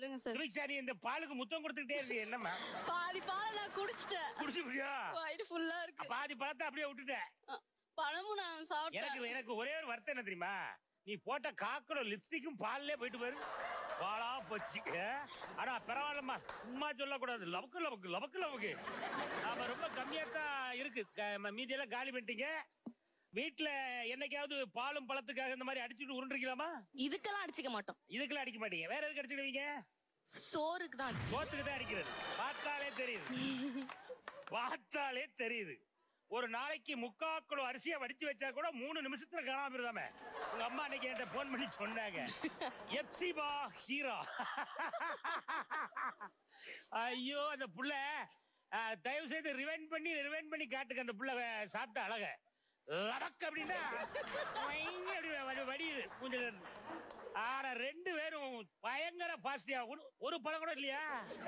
சொல்லுங்க சார் சுபிக்ஷா நீ இந்த பாலுக்கு முத்தம் கொடுத்துக்கிட்டே இருக்கு என்னம்மா பாதி பாலை நான் குடிச்சிட்டேன் குடிச்சு முடியா வயிறு ஃபுல்லா இருக்கு பாதி பழத்தை அப்படியே விட்டுட்டேன் அ, பழமும் நான் சாப்பிட்டேன் எனக்கு எனக்கு ஒரே ஒரு வருத்தம் என்ன தெரியுமா நீ போட்ட காக்கணும் லிப்ஸ்டிக்கும் பால்லே போயிட்டு பாரு பாலா போச்சு அஹ்? ஆனா பரவாயில்லம்மா சும்மா சொல்லக்கூடாது லவக்கு லவக்கு லவக்கு லவக்கு நாம ரொம்ப கம்மியா தான் இருக்கு க- மீதி எல்லாம் காலி பண்ணிட்டீங்க வீட்டுல என்னைக்காவது பாலும் பழத்துக்காக இந்த மாதிரி அடிச்சுட்டு உருண்டுருக்கலாமா இதுக்கெல்லாம் அடிச்சுக்க மாட்டோம் இதுக்கெல்லாம் அடிக்க மாட்டீங்க வேற எதுக்கு அடிச்சிடுவீங்க சோறுக்கு தான் அடிச்சு சோத்துக்கு தான் அடிக்கிறது பார்த்தாலே தெரியுது பார்த்தாலே தெரியுது ஒரு நாளைக்கு முக்கா கிலோ அரிசியை வடிச்சு வச்சா கூட மூணு நிமிஷத்துல காணாம போயிருதாமே உங்க அம்மா அன்னைக்கு என்கிட்ட போன் பண்ணி சொன்னாங்க எப்சிபா ஹீரோ ஐயோ அந்த புள்ள அஹ், தயவு செய்து ரிவைண்ட் பண்ணி ரிவைண்ட் பண்ணி காட்டுங்க அந்த புள்ள வே- சாப்பிட்ட அழக லடக்கு அப்படின்னா வைங்க அப்படி வடி- வடியுது மூஞ்சில இருந்து. ஆனா ரெண்டு பேரும் பயங்கர பாஸ்டியா ஒரு பழம் கூட இல்லையா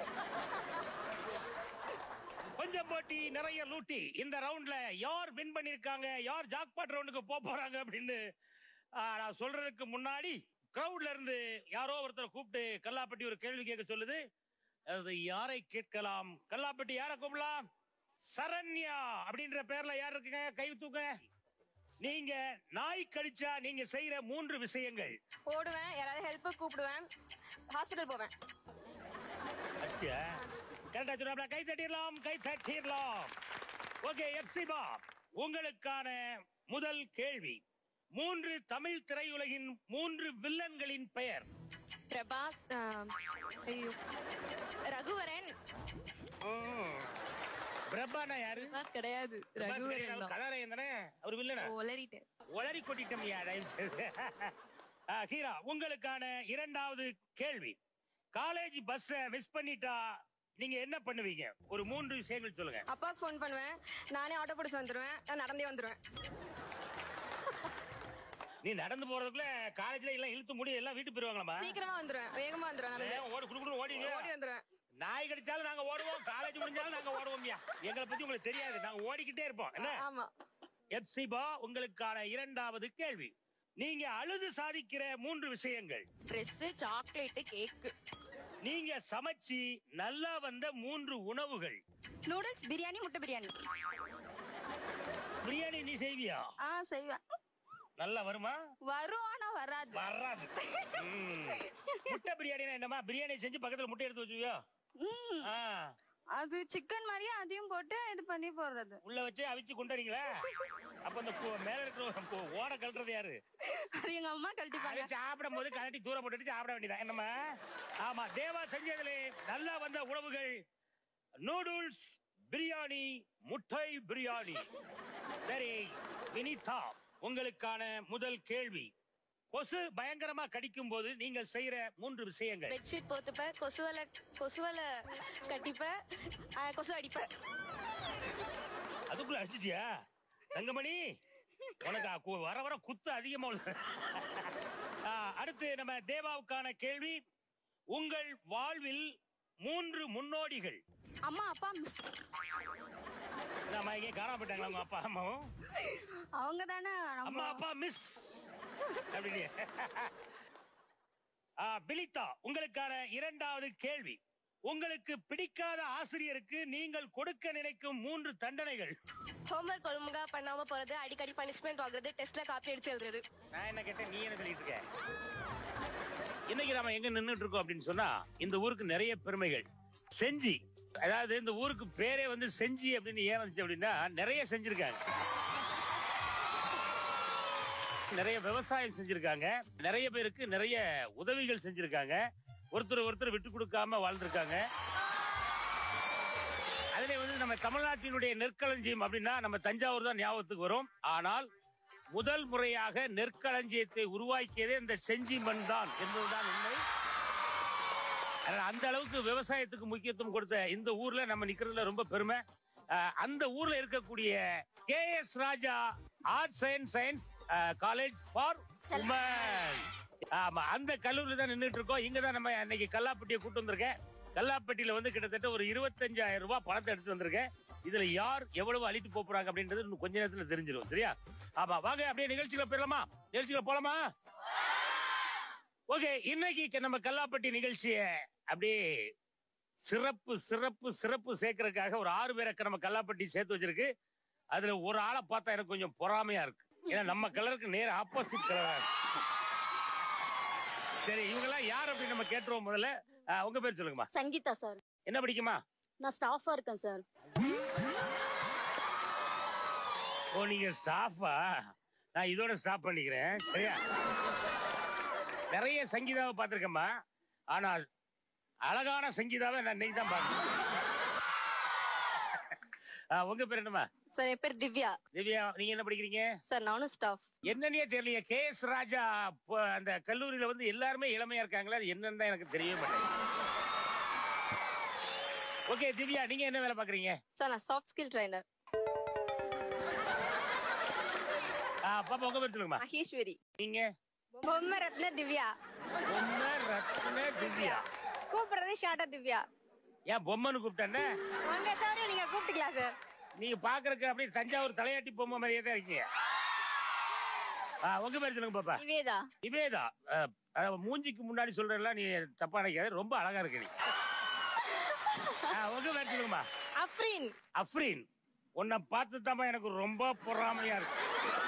கொஞ்சம் போட்டி நிறைய லூட்டி இந்த ரவுண்ட்ல யார் வின் பண்ணிருக்காங்க யார் ஜாக்பாட் ரவுண்டுக்கு போக போறாங்க அப்படின்னு ஆ, நான் சொல்றதுக்கு முன்னாடி கிரவுட்ல இருந்து யாரோ ஒருத்தர் கூப்பிட்டு கல்லாப்பட்டி ஒரு கேள்வி கேட்க சொல்லுது அது யாரை கேட்கலாம் கல்லாப்பட்டி யாரை கூப்பிடலாம் சரண்யா அப்படின்ற பேர்ல யார் இருக்குங்க கை தூக்க நீங்க நாய் கடிச்சா நீங்க செய்யற மூன்று விஷயங்கள் ஓடுவேன் யாராவது ஹெல்ப் கூப்பிடுவேன் ஹாஸ்பிட்டல் போவேன் அஷ்டியா கரெக்டா சொன்னாப்ல கை தட்டிடலாம் கை தட்டிடலாம் ஓகே எப்சிபா உங்களுக்கான முதல் கேள்வி மூன்று தமிழ் திரையுலகின் மூன்று வில்லன்களின் பெயர் பிரபாஸ் ஆம், ஐயோ ரகுவரன் பிரபானா யாரு கிடையாது ரகுவரன் தான். கலரையன் தானே அவர் வில்லனா ஒலரிட்டேன் உளறி கொட்டிட்டோம் தயவு செய்து ஆ, ஹீரா உங்களுக்கான இரண்டாவது கேள்வி காலேஜ் பஸ் மிஸ் பண்ணிட்டா நீங்க என்ன பண்ணுவீங்க ஒரு மூன்று விஷயங்கள் சொல்லுங்க அப்பாவுக்கு ஃபோன் பண்ணுவேன் நானே ஆட்டோ பிடிச்சு வந்துருவேன் நான் நடந்தே வந்துருவேன் நீ நடந்து போறதுக்குள்ள காலேஜ்ல எல்லாம் இழுத்து முடி எல்லாம் வீட்டுக்கு போயிருவாங்களாமா சீக்கிரமா வந்துருவேன் வேகமா வந்துருவேன் நடந்து ஏன் ஓடி குடு ஓடிங்க ஓடி வந்துருவேன் நாய் கடிச்சாலும் நாங்க ஓடுவோம் காலேஜ் முடிஞ்சாலும் நாங்க ஓடுவோம்யா எங்களை பத்தி உங்களுக்கு தெரியாது நாங்க ஓடிக்கிட்டே இருப்போம் என்ன ஆமா எப்சிபா உங்களுக்கான இரண்டாவது கேள்வி நீங்க அழுது சாதிக்கிற மூன்று விஷயங்கள் ட்ரெஸ் சாக்லேட் கேக் நீங்க சமைச்சு நல்லா வந்த மூன்று உணவுகள் நூடுல்ஸ் பிரியாணி முட்டை பிரியாணி பிரியாணி நீ செய்வியா ஆ செய்வேன் நல்லா வருமா வரும் ஆனா வராது வராது ம். முட்டை பிரியாணினா என்னமா பிரியாணி செஞ்சு பக்கத்துல முட்டை எடுத்து வச்சுவியா ம், ஆ அது சிக்கன் மாதிரியே அதையும் போட்டு இது பண்ணி போடுறது உள்ள வச்சு அவிச்சு கொண்டுறீங்களா அப்ப அந்த கு- மேல இருக்கிற கு- ஓட கழட்டுறது யாரு அது எங்க அம்மா கழட்டிப்பாங்க அதை சாப்பிடும் போது கழட்டி தூர போட்டுட்டு சாப்பிட வேண்டியதான் என்னம்மா ஆமா தேவா செஞ்சதுல நல்லா வந்த உணவுகள் நூடுல்ஸ் பிரியாணி முட்டை பிரியாணி சரி வினிதா உங்களுக்கான முதல் கேள்வி கொசு பயங்கரமா கடிக்கும் போது நீங்கள் செய்யற மூன்று விஷயங்கள் பெட்ஷீட் போத்துப்பேன் கொசுவலை கொசுவலை கட்டிப்பேன் ஆ, கொசு அடிப்பேன் அதுக்குள்ள அடிச்சிட்டியா தங்கமணி உனக்கு அ- கு- வர வர குத்து அதிகமா உள்ள ஆ, அடுத்து நம்ம தேவாவுக்கான கேள்வி உங்கள் வாழ்வில் மூன்று முன்னோடிகள் அம்மா அப்பா மிஸ் நம்ம இங்கே காணாம போயிட்டாங்களா உங்க அப்பா அம்மாவும் அவங்க தானே அம்மா அப்பா மிஸ் அப்படின்னு ஆ, பிலித்தா உங்களுக்கான இரண்டாவது கேள்வி உங்களுக்கு பிடிக்காத ஆசிரியருக்கு நீங்கள் கொடுக்க நினைக்கும் மூன்று தண்டனைகள் ஹோம்ஒர்க் ஒழுங்கா பண்ணாம போறது அடிக்கடி பனிஷ்மெண்ட் வாங்குறது டெஸ்ட்ல காப்பி அடிச்சு எழுதுறது நான் என்ன கேட்டேன் நீ என்ன சொல்லிட்டு இருக்க இன்னைக்கு நாம எங்க நின்னுட்டு இருக்கோம் அப்படின்னு சொன்னா இந்த ஊருக்கு நிறைய பெருமைகள் செஞ்சி அதாவது இந்த ஊருக்கு பேரே வந்து செஞ்சி அப்படின்னு ஏன் வந்துச்சு அப்படின்னா நிறைய செஞ்சிருக்காங்க நிறைய விவசாயம் செஞ்சிருக்காங்க நிறைய பேருக்கு நிறைய உதவிகள் செஞ்சிருக்காங்க ஒருத்தர் ஒருத்தர் விட்டு கொடுக்காம வாழ்ந்திருக்காங்க அதுல வந்து நம்ம தமிழ்நாட்டினுடைய நெற்களஞ்சியம் அப்படின்னா நம்ம தஞ்சாவூர் தான் ஞாபகத்துக்கு வரும் ஆனால் முதல் முறையாக நெற்களஞ்சியத்தை உருவாக்கியதே இந்த செஞ்சி மண் தான் என்பதுதான் உண்மை அதனால அந்த அளவுக்கு விவசாயத்துக்கு முக்கியத்துவம் கொடுத்த இந்த ஊர்ல நம்ம நிக்கிறதுல ரொம்ப பெருமை அஹ், அந்த ஊர்ல இருக்கக்கூடிய K S Raja arts and science college for women ஆமா அந்த கல்லூரியில தான் நின்றுட்டு இருக்கோம் இங்க தான் நம்ம இன்னைக்கு கல்லாப்பட்டியை கூட்டு வந்திருக்கேன் கல்லாப்பட்டியில வந்து கிட்டத்தட்ட ஒரு இருபத்தஞ்சாயிரம் ரூபாய் பணத்தை எடுத்து வந்திருக்கேன் இதுல யார் எவ்வளவு அள்ளிட்டு போப் போறாங்க அப்படின்றது இன்னும் கொஞ்ச நேரத்துல தெரிஞ்சிடும் சரியா ஆமா வாங்க அப்படியே நிகழ்ச்சியில போயிடலாமா நிகழ்ச்சியில போலாமா ஓகே இன்னைக்கு நம்ம கல்லாப்பட்டி நிகழ்ச்சிய அப்படியே சிறப்பு சிறப்பு சிறப்பு சேர்க்கறதுக்காக ஒரு ஆறு பேரை நம்ம கல்லாப்பட்டி சேர்த்து வச்சிருக்கு அதுல ஒரு ஆளை பார்த்தா எனக்கு கொஞ்சம் பொறாமையா இருக்கு ஏன்னா நம்ம கலருக்கு நேர் ஆப்போசிட் கலரா இருக்கு சரி இவங்கெல்லாம் யார் அப்படின்னு நம்ம கேட்டுருவோம் முதல்ல ஆ, உங்க பேர் சொல்லுங்கம்மா சங்கீதா சார் என்ன படிக்குமா நான் ஸ்டாஃபா இருக்கேன் சார் ஓ நீங்க ஸ்டாஃபா நான் இதோட ஸ்டாப் பண்ணிக்கிறேன் சரியா நிறைய சங்கீதாவை பார்த்துருக்கேம்மா ஆனா அழகான சங்கீதாவை நான் இன்னைக்கு தான் பார்க்கறேன் ஆ, உங்க பேர் என்னம்மா சார் என் பேர் திவ்யா திவ்யா நீங்க என்ன படிக்கிறீங்க சார் நானும் ஸ்டாஃப் என்னன்னே தெரியலையே கே எஸ் ராஜா ப- அந்த கல்லூரியில வந்து எல்லாருமே இளமையா இருக்காங்களா அது என்னன்னு தான் எனக்கு தெரியவே மாட்டேங்குது ஓகே திவ்யா நீங்க என்ன வேலை பாக்குறீங்க சார் நான் சாஃப்ட் ஸ்கில் ட்ரைனர் ஆ, பாப்பா உங்க பேர் சொல்லுங்கம்மா மகேஸ்வரி நீங்க பொம்மை ரத்ன திவ்யா பொம்மை ரத்ன திவ்யா கூப்பிடுறது ஷார்ட்டா திவ்யா ஏன் பொம்மைன்னு கூப்பிட்டேன்னு உங்க சார் நீங்க கூப்பிட்டுக்கலாம் சார் நீங்க பாக்குறதுக்கு அப்படியே தஞ்சாவூர் தலையாட்டி பொம்மை மாதிரியே தான் இருக்கீங்க ஆ, உங்க பேர் சொல்லுங்க பாப்பா நிவேதா நிவேதா ஆ, அஹ், மூஞ்சிக்கு முன்னாடி சொல்றதெல்லாம் நீ தப்பா நினைக்காத ரொம்ப அழகா இருக்க நீ ஆ, உங்க பேர் சொல்லுங்கம்மா அஃப்ரீன் அஃப்ரீன் உன்னை பார்த்து எனக்கு ரொம்ப பொறாமையா இருக்கு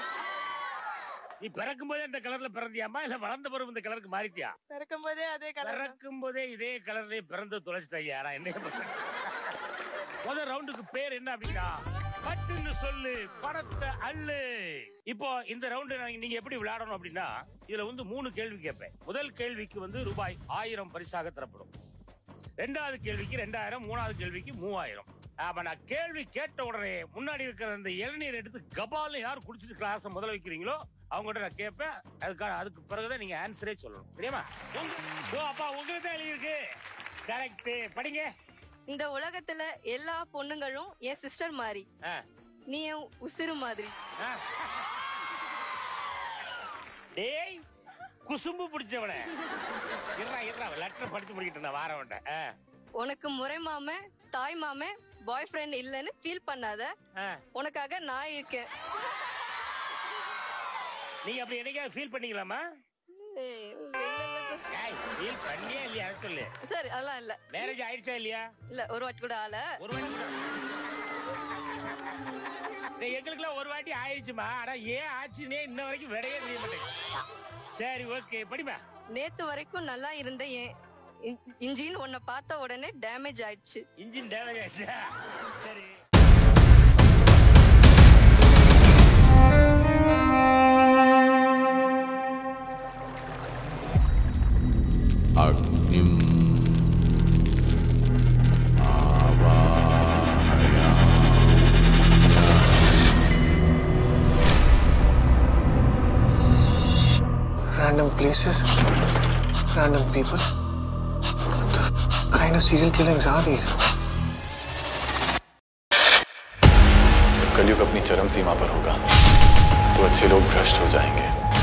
நீ பிறக்கும் போதே இந்த கலர்ல பிறந்தியாமா இல்ல வளர்ந்த பிறகு இந்த கலருக்கு மாறிட்டியா பிறக்கும் போதே அதே பிறக்கும் போதே இதே கலர்லயே பிறந்து தொலைச்சிட்டாயா நான் என்ன பண்றேன்? முதல் ரவுண்டுக்கு பேர் என்ன அப்படின்னா பட்டுன்னு சொல்லு படத்தை அள்ளு இப்போ இந்த ரவுண்டு நீங்க எப்படி விளையாடணும் அப்படின்னா இதுல வந்து மூணு கேள்வி கேட்பேன் முதல் கேள்விக்கு வந்து ரூபாய் ஆயிரம் பரிசாக தரப்படும் ரெண்டாவது கேள்விக்கு ரெண்டாயிரம் மூணாவது கேள்விக்கு மூவாயிரம் ஆமா நான் கேள்வி கேட்ட உடனே முன்னாடி இருக்கிற அந்த இளநீர் எடுத்து கபால்னு யார் குடிச்சிட்டு கிளாஸ் முதல்ல வைக்கிறீங்களோ அவங்ககிட்ட நான் கேட்பேன் அதுக்கான அதுக்கு பிறகுதான் நீங்க ஆன்சரே சொல்லணும் தெரியுமா உங்க- ஓ அப்பா உங்களுக்கு தான் எழுதியிருக்கு கரெக்ட் படிங்க இந்த உலகத்துல எல்லா பொண்ணுங்களும் என் சிஸ்டர் மாதிரி ஆ, நீ என் உசிறு மாதிரி ஆ. டேய் குசும்பு பிடிச்சவன இருறா இருறா லெட்டர் படிச்சு முடிக்கிட்டு நான் வாரவன்ட்ட ஆ, உனக்கு முறை மாமன் தாய் மாமன் பாய் ஃப்ரெண்ட் இல்லைன்னு ஃபீல் பண்ணாத ஆ. உனக்காக நான் இருக்கேன் நீங்க அப்படி என்னைக்காவது ஃபீல் பண்ணீங்களாமா ஏய், இல்ல, இல்ல, இல்ல ஏய் ஃபீல் பண்ணியே இல்லையா அதை சொல்லு சார் சார் அதெல்லாம் இல்ல மேரேஜ் ஆயிடுச்சா இல்லையா இல்ல ஒரு வாட்டி கூட ஆல ஒரு வாட்டி கூட. டேய், எங்களுக்குலாம் ஒரு வாட்டி ஆயிடுச்சுமா ஆனா ஏன் ஆச்சுன்னே இன்ன வரைக்கும் விடையே தெரிய மாட்டேங்குது சரி ஓகே படிமா நேத்து வரைக்கும் நல்லா இருந்த என் இன்- இன்ஜின் உன்னை பார்த்த உடனே டேமேஜ் ஆயிடுச்சு இன்ஜின் டேமேஜ் ஆயிடுச்சா சரி अग्निम् Random places, random people. What the kind of serial killings are these? जब कलयुग अपनी चरम सीमा पर होगा तो अच्छे लोग भ्रष्ट हो जाएंगे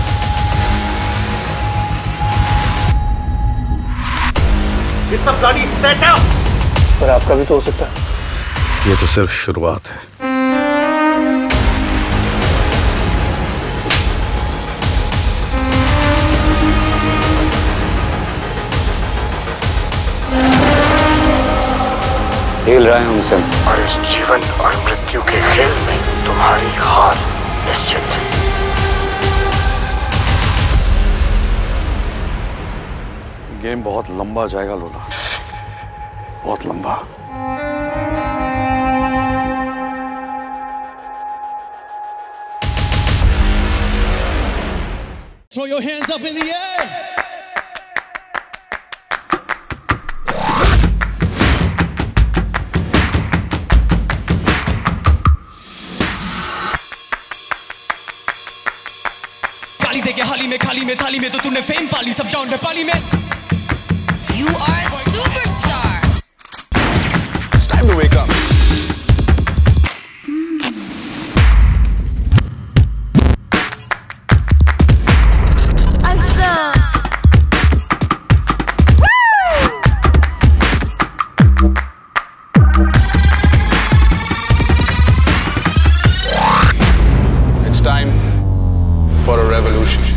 पर आपका भी तो हो सकता है ये तो सिर्फ शुरुआत है खेल रहे हैं हमसे और इस जीवन और मृत्यु के खेल में तुम्हारी हार निश्चित है गेम बहुत लंबा जाएगा लोला बहुत लंबा Throw your hands up in the air. गाली दे के हाली में खाली में थाली में तो तूने फेम पाली सब जॉन पाली में You are a superstar. It's time to wake up. It's time for a revolution.